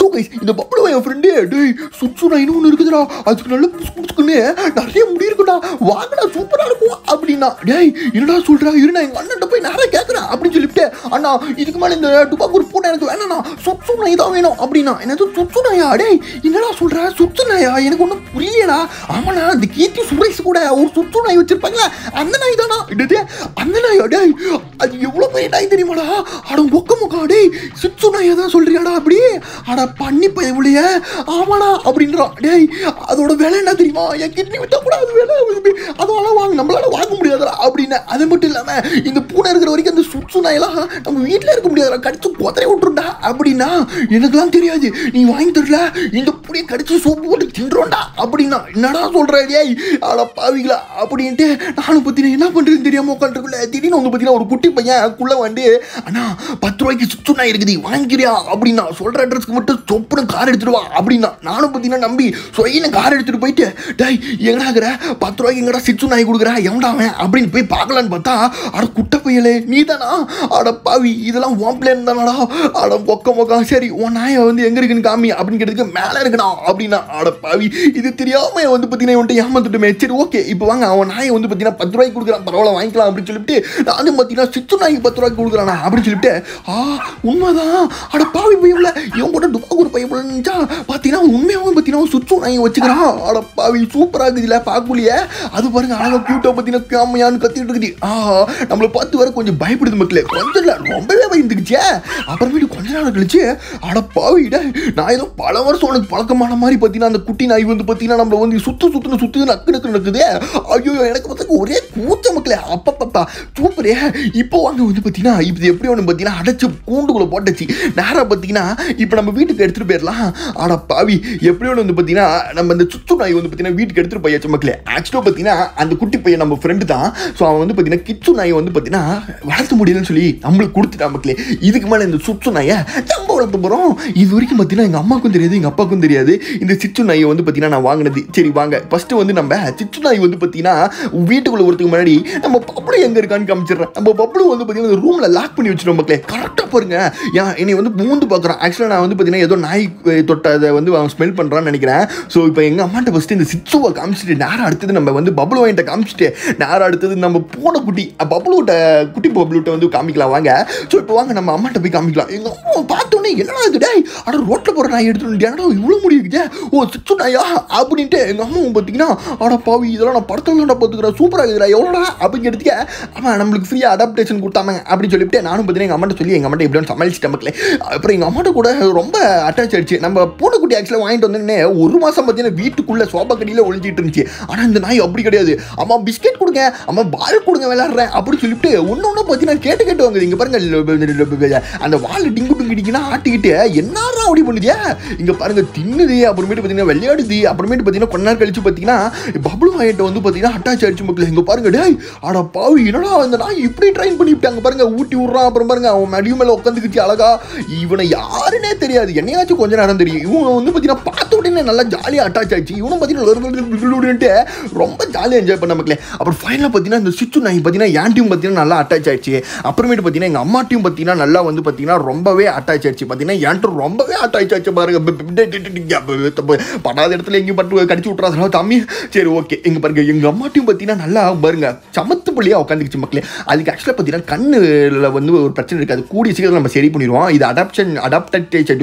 Guys இந்த பப்புளு என் friend டேய் சுச்சு நான் இன்னொன்று இருக்குதுடா அதுக்கு நல்ல புசு புசுக்குன்னு நிறைய முடி இருக்குடா வாங்கடா சூப்பராக இருக்கும் அப்படின்னா டேய் என்னடா சொல்கிறா இரு நான் எங்கள் அண்ணன்ட்ட போய் நிறைய கேட்குறேன் அப்படின்னு சொல்லிவிட்டு அண்ணா இதுக்கு மேலே இந்த டுபாக்கூர் பூனை எனக்கு வேணாண்ணா சுச்சு நாய் தான் வேணும் அப்படின்னா என்னது சுச்சு நாயா டேய் என்னடா சொல்கிற சுச்சு நாயா எனக்கு ஒன்றும் புரியலடா ஆமாண்ணா இந்த கீர்த்தி சுரேஷ் கூட ஒரு சுச்சு நாய் வச்சிருப்பாங்களா அந்த நாய் தானா என்னது அந்த நாய் டேய் அது எவ்வளோ பெரிய நாய் தெரியுமாடா அட மொக்க மொக்கா டேய் சுச்சு நாயை தான் சொல்றியாடா அப்படி அட பண்ணி பயவுலைய ஆமாடா அப்படின்றான் டேய் அதோட விலை என்ன தெரியுமா என் கிட்னி வித்தா கூட அது விலை அதனால வாங்க நம்மளால வாங்க முடியாதுடா அப்படின்னு அது மட்டும் இல்லாம இந்த பூனை இருக்கிற வரைக்கும் அந்த சுச்சு நாயெல்லாம் நம்ம வீட்டில் இருக்க முடியாதுடா கடிச்சு கொத்தரை விட்டுருண்டா அப்படின்னா எனக்குலாம் தெரியாது நீ வாங்கி தரல இந்த புளியை கடிச்சு சோப்பு போட்டு தின்றோண்டா அப்படின்னா என்னடா சொல்ற டேய் அட பாவிங்களா அப்படின்ட்டு நானும் பத்தின என்ன பண்றதுன்னு தெரியாம உட்காந்துருக்குள்ள திடீர்னு வந்து பார்த்தீங்கன்னா ஒரு குட்டி பையன் குள்ள வந்து அண்ணா பத்து ரூபாய்க்கு சுத்து நாய் இருக்குது வாங்கிக்கிறியா அப்படின்னா சொல்ற அட்ரஸ்க்கு மட்டும் சொப்புன்னு கார் எடுத்துட்டு வா அப்படின்னா நானும் பார்த்தீங்கன்னா நம்பி சொயின்னு கார் எடுத்துட்டு போயிட்டு டேய் எங்கடா இருக்கிற பத்து ரூபாய்க்கு எங்கடா சிச்சு நாய் கொடுக்குற எவன்டா அவன் அப்படின்னு போய் பார்க்கலான்னு பார்த்தா அட குட்டை பையலே நீ தானா அட பாவி இதெல்லாம் உன் பிளேன் தானடா அட மொக்க மொக்க சரி உன் நாயை வந்து எங்க இருக்குன்னு காமி அப்படின்னு கேட்டதுக்கு மேலே இருக்கணும் அப்படின்னா அட பாவி இது தெரியாம வந்து பார்த்தீங்கன்னா இவன்ட்டு ஏமாந்துட்டுமே சரி ஓகே இப்போ வாங்க அவன் நாயை வந்து பார்த்தீங்கன்னா பத்து ரூபாய்க்கு கொடுக்குறான் பரவாயில்ல வாங்கிக்கலாம் அப்படின்னு சொல்லிட்டு நானும் பார்த்தீங்கன்னா சிச்சு நாய்க்கு பத்து ரூபாய்க்கு கொடுக்குறானா அப்படின்னு சொல்லிட்டு ஆ உண்மைதான் அட பாவி பையன்ல இவன் கூட துப்பாக்கூர் பையன் நினச்சா பார்த்தீங்கன்னா உண்மையாகவும் பார்த்தீங்கன்னா சுச்சு நாயை வச்சுக்கிறான் அட பாவி சூப்பராக இருக்குதுல பார்க்கலையே அது பாருங்க அழகா கியூட்டா பார்த்தீங்கன்னா காமையான்னு கத்திட்டு இருக்குது ஆ நம்மளை பார்த்து வர கொஞ்சம் பயப்படுது மக்களே கொஞ்சம் இல்லை ரொம்பவே பயந்துக்குச்சே அப்புறமேட்டு கொஞ்ச நாள் கழிச்சு அட பாவிட நான் ஏதோ பல வருஷம் உனக்கு பழக்கமான மாதிரி பார்த்தீங்கன்னா அந்த குட்டி நாய் வந்து பார்த்தீங்கன்னா நம்மளை வந்து சுத்து சுத்துன்னு சுத்து நக்கு நக்கு நடக்குது ஐயோ எனக்கு பார்த்தாக்க ஒரே கூச்ச மக்களே அப்பப்பப்பா சூப்பரே இப்போ வாங்க வந்து பார்த்தீங்கன்னா இப்போ இது எப்படி ஒன்று பார்த்தீங்கன்னா அடைச்சு கூண்டுக்குள்ளே போட்டுச்சு நேராக பார்த்தீங்கன்னா இப்போ நம்ம வீட்டுக்கு எடுத்துகிட்டு போயிடலாம் ஆட பாவி எப்படி ஒன்று வந்து பார்த்தீங்கன்னா நம்ம அந்த சுத்து நாய் வந்து பார்த்தீங்கன்னா வீட்டுக்கு எடுத்துகிட்டு போயாச்சு மக்களே ஆக்சுவலாக பார்த்தீங்கன்னா அந்த குட்டி பையன் நம்ம ஃப்ரெண்டு தான் ஸோ அவன் வந்து பார்த்தீங்கன்னா கிச்சு நாயை வந்து பார்த்தீங்கன்னா வளர்த்த முடியலன்னு சொல்லி நம்மளுக்கு கொடுத்துட்டான் மக்களே இதுக்கு மேலே இந்த சுத்து நாயை நம்ம வளர்த்த போகிறோம் இது வரைக்கும் பார்த்தீங்கன்னா எங்கள் அம்மாவுக்கும் தெரியாது எங்கள் அப்பாவுக்கும் தெரியாது இந்த சிச்சு நாயை வந்து பார்த்தீங்கன்னா நான் வாங்கினது சரி வாங்க ஃபஸ்ட்டு வந்து நம்ம சிச்சு நாய் வந்து பார்த்தீங்கன்னா வீட்டுக்குள்ளே வரதுக்கு முன்னாடி நம்ம பப்ளு எங்கே இருக்கான்னு காமிச்சிடுறேன் நம்ம பப்ளு வந்து பார்த்தீங்கன்னா ரூமில் லாக் பண்ணி வச்சிடும் மக்களே கரெக்டாக பாருங்க ஏன் என்னை வந்து மூந்து பார்க்குறான் ஆக்சுவலாக நான் வந்து பார்த்தீங்கன்னா ஏதோ நாய் அஹ், தொட்டதை வந்து அவன் ஸ்மெல் பண்ணுறான்னு நினைக்கிறேன் ஸோ இப்போ எங்கள் அம்மாட்ட ஃபஸ்ட்டு இந்த சிச்சுவை காமிச்சிட்டு நேரம் அடுத்தது நம்ம வந்து பப்ளு வாங்கிட்ட காமிச்சிட்டு நேரம் அடுத்தது நம்ம போன குட்டி பப்ளுட்ட குட்டி பப்ளுட்ட வந்து காமிக்கலாம் வாங்க ஸோ இப்போ வாங்க நம்ம அம்மாட்ட போய் காமிக்கலாம் எங்கள் அம்மா பார்த்தோன்னே என்னடா இது டேய் அட ரோட்டில் போகிற நாய் எடுத்துட்டு என்னடா இவ்வளோ முடியுது ஓ சிச்சு நாயா அப்படின்ட்டு எங்கள் அம்மாவும் பார்த்தீங்கன்னா அட பாவி இதெல்லாம் நான் படத்தில் தான் பார்த்துக்கிறேன் சூப்பராக இருக்குதுடா எவ்வளோடா அப்படின்னு எடுத்துக்க அவன் நம்மளுக்கு ஃப்ரீயாக அடாப்டேஷன் கொடுத்தாங்க அப்படின்னு சொல்லிட்டு நானும் பார்த்தீங்கன்னா எங்கள் அம்மாட்ட சொல்லி எங்கள் அம்மாட்ட எப்படின்னு சமாளிச்சிட்டேன் மக்களே அப்புறம் எங்கள் அம்மாட்ட கூட ரொம்ப அட்டாச் ஆயிடுச்சு நம்ம பூனைக்குட்டி ஆக்சுவலாக வாங்கிட்டு வந்தோடனே ஒரு மாதம் பார்த்தீங்கன்னா வீட்டுக்குள்ளே சோபா கடியில் ஒழிஞ்சிட்டு இருந்துச்சு ஆனால் இந்த நாய் அப்படி கிடையாது அம்மா பிஸ்கெட் கொடுங்க அம்மா பால் கொடுங்க விளாட்றேன் அப்படின்னு சொல்லிட்டு ஒன்று ஒன்று பார்த்தீங்கன்னா கேட்டு கேட்டு வாங்குது இங்கே பாருங்க அந்த வால் டிங்கு டிங்கு டிங்குனா ஆட்டிக்கிட்டு என்னடா அப்படி பண்ணுதியா இங்கே பாருங்க தின்னுது அப்புறமேட்டு பார்த்தீங்கன்னா விளையாடுது அப்புறமேட்டு பார்த்தீங்கன்னா கொஞ்ச நேரம் கழிச்சு பார்த்தீங்கன்னா பப்ளு வாயிட்ட வந்து பார்த்தீங்கன்னா அட்டாச் ஆயிடுச்சு மக்கள் இங்கே பாருங்க டேய் அட பாவி என்னடா இந்த நாய் இப்படி ட்ரைன் பண்ணிவிட்டாங்க பாருங்க ஊட்டி விட்றான் அப்புறம் பாருங்க அவன் மடியும் மேலே உட்காந்துக்கிச்சு அழகா இவனை யாருன்னே தெரியாது என்னையாச்சும் கொஞ்ச நேரம் தெரியும் இவன் வந்து பார்த்தீங்கன்னா பார்த்த உடனே நல்லா ஜாலியாக அட்டாச் ஆயிடுச்சு இவனும் பார்த்தீங்கன்னா ரொம்ப ஜாலியாக என்ஜாய் பண்ண மக்களே அப்புறம் ஃபைனலாக பார்த்தீங்கன்னா இந்த சுச்சு நாய் பார்த்தீங்கன்னா என் டீம் பார்த்தீங்கன்னா நல்லா அட்டாச் ஆயிடுச்சு அப்புறமேட்டு பார்த்தீங்கன்னா எங்கள் அம்மா டீம் பார்த்தீங்கன்னா நல்லா வந்து பார்த்தீங்கன்னா ரொம்பவே அட்டாச் ஆயிடுச்சு பார்த்தீங்கன்னா என்கிட்ட ரொம்பவே அட்டாச் ஆச்சு பாருங்க ப- ப- டே- டே- டே- டே- தப்பு. படாத இடத்துல எங்கேயும் பட்டு கடிச்சு விட்றாதா தம்பி சரி ஓகே எங்க பாருங்க எங்கள் அம்மா டீம் பார்த்தீங்கன்னா நல்லா பாருங்க சமத்து புள்ளியாக உட்காந்துக்கிச்சு மக்களே அதுக்கு ஆக்சுவலாக பார்த்தீங்கன்னா கண்ணில் வந்து ஒரு பிரச்சனை இருக்குது அது கூடிய சீக்கிரம் நம்ம சரி பண்ணிடுவோம் இது அடாப்ஷன் அடாப்டேஷன்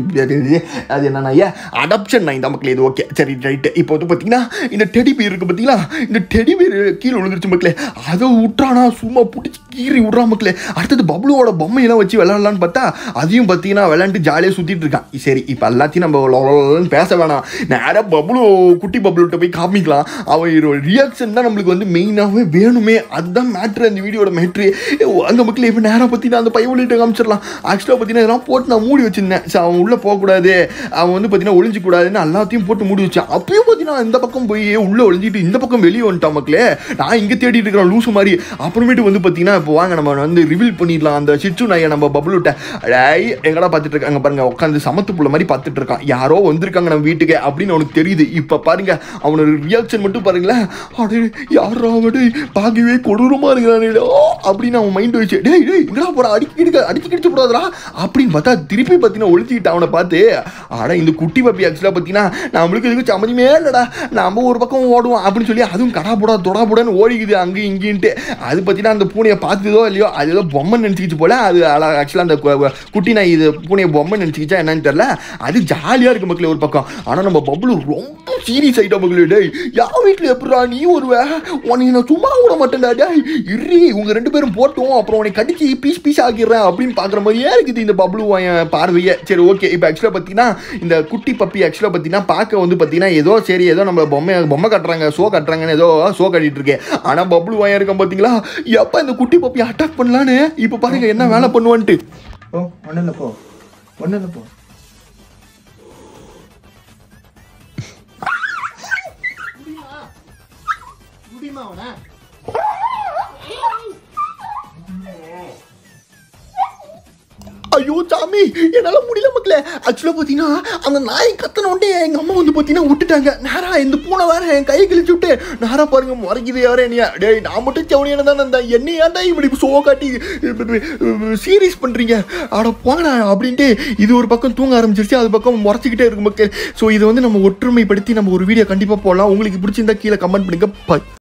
அது என்னன்னா ஏன் அடாப்ஷன் நான் இந்த மக்களே இது ஓகே சரி ரைட்டு இப்போ வந்து பார்த்தீங்கன்னா இந்த டெடி பேர் இருக்குது பார்த்தீங்களா இந்த டெடி பேர் கீழே விழுந்துருச்சு மக்களே அதை விட்றானா சும்மா பிடிச்சி கீறி விட்றா மக்களே அடுத்தது பப்ளுவோட பொம்மையெல்லாம் வச்சு விளாட்லான்னு பார்த்தா அதையும் பார்த்தீங்கன்னா விளாண்டு ஜாலியாக சுற்றிட்டு இருக்கான் சரி இப்போ எல்லாத்தையும் நம்ம லொலலொலன்னு பேச வேணாம் நேராக பப்ளு குட்டி பப்ளுட்ட போய் காமிக்கலாம் அவன் ரியாக்ஷன் தான் நம்மளுக்கு வந்து மெயினாகவே வேணுமே அதுதான் மேட்ரு அந்த வீடியோட மேட்ரு அந்த மக்கள் இப்போ நேராக பார்த்தீங்கன்னா அந்த பையன் காமிச்சிடலாம் ஆக்சுவலாக பார்த்தீங்கன்னா இதெல்லாம் போட்டு நான் மூடி வச்சிருந்தேன் சரி அவன் உள்ளே போகக்கூடாது அவன் வந்து பார்த்தீங்கன்னா ஒளிஞ்சிக்கூடாதுன்னு எல்லாத்தையும் போட்டு மூடி வச்சேன் அப்பயும் பார்த்தீங்கன்னா இந்த பக்கம் போய் உள்ளே ஒளிஞ்சிட்டு இந்த பக்கம் வெளியே வந்துட்டான் மக்களே நான் இங்கே தேடிட்டு இருக்கிறேன் லூசு மாதிரி அப்புறமேட்டு வந்து பார்த்தீங்கன்னா இப்போ வாங்க நம்ம வந்து ரிவீல் பண்ணிடலாம் அந்த சிச்சு நாயை நம்ம பபுளுட்ட டேய் எங்கடா பார்த்துட்டு இருக்காங்க பாருங்க உட்காந்து சமத்து புள்ள மாதிரி பார்த்துட்டு இருக்கான் யாரோ வந்திருக்காங்க நம்ம வீட்டுக்கு அப்படின்னு அவனுக்கு தெரியுது இப்போ பாருங்க அவனோட ரியாக்ஷன் மட்டும் பாருங்களேன் அடே யாரா அவன் டேய் பார்க்கவே கொடூரமா இருக்கிறானே ஓ அப்படின்னு அவன் மைண்ட் வச்சு டேய் டேய் எங்கடா போறா அடிக்கிட்டு அடிச்சு கிடிச்சு போடாதடா அப்படின்னு பார்த்தா திருப்பி பார்த்தீங்கன்னா ஒழிச்சிக்கிட்டு அவனை பார்த்து ஆட இந்த குட்டி பப்பி ஆக்சுவலாக பார்த்தீங்கன்னா நம்மளுக்கு இதுக்கு சம்மந்தமே இல்லைடா நம்ம ஒரு பக்கம் ஓடுவோம் அப்படின்னு சொல்லி அதுவும் கடா போடா தொடா போடான்னு ஓடிக்குது அங்கேயும் இங்கேன்ட்டு அது பார்த்தீங்கன்னா அந்த பூனையை பார்த்ததோ இல்லையோ அது ஏதோ பொம்மை நினச்சிக்கிச்சு போல அது ஆக்சுவலாக அந்த கு- குட்டி நாய் இது பூனையை பொம்மை நினச்சிக்கிச்சா என்னன்னு தெரியல அது ஜாலியாக இருக்கு மக்களே ஒரு பக்கம் ஆனால் நம்ம பப்புளு ரொம்ப சீரியஸ் ஆகிட்டோம் மக்களே டேய் யார் வீட்டில் எப்படா நீ வருவ உன்னை நான் சும்மா விட மாட்டேன்டா டேய் இரு உங்க ரெண்டு பேரும் போட்டோம் அப்புறம் உன்னை கடிச்சு பீஸ் பீஸ் ஆக்கிடுறேன் அப்படின்னு பார்க்குற மாதிரியே இருக்குது இந்த பப்ளு வாயன் பார்வையே சரி ஓகே இப்போ ஆக்சுவலாக பார்த்தீங்கன்னா இந்த குட்டி பப்பி ஆக்சுவலாக பார்த்தீங்கன்னா பார்க்க வந்து பார்த்தீங்கன்னா ஏதோ சரி ஏதோ நம்ம பொம்மை பொம்மை கட்டுறாங்க ஷோ கட்டுறாங்கன்னு ஏதோ ஷோ கட்டிட்டு இருக்கேன் ஆனால் பப்ளு வாயன் இருக்கான் பார்த்தீங்களா எப்போ இந்த குட்டி பப்பி அட்டாக் பண்ணலான்னு இப்போ பாருங்க என்ன வேலை பண்ணுவான்ட்டு போ ஒன்றும் இல்லை போ ஒன்றும் இல்லை போ ஐயோ சாமி என்னால முடியல மக்களே ஆக்சுவலாக பார்த்தீங்கன்னா அந்த நாய் கத்தன உடனே எங்கள் அம்மா வந்து பார்த்தீங்கன்னா விட்டுட்டாங்க நேரா இந்த பூனை வேற என் கை கிழிச்சு விட்டு நேரா பாருங்க முறைக்குது யாரும் என்னையா டேய் நான் மட்டும் செவனியான தானே இருந்தேன் என்ன ஏன்டா இப்படி சோ காட்டி சீரியஸ் பண்ணுறீங்க அட போங்கடா அப்படின்ட்டு இது ஒரு பக்கம் தூங்க ஆரம்பிச்சிருச்சு அது பக்கம் முறைச்சிக்கிட்டே இருக்கு மக்கள் ஸோ இதை வந்து நம்ம ஒற்றுமைப்படுத்தி நம்ம ஒரு வீடியோ கண்டிப்பாக போடலாம் உங்களுக்கு பிடிச்சிருந்தா கீழே கமெண்ட் பண்ணுங்க பாய்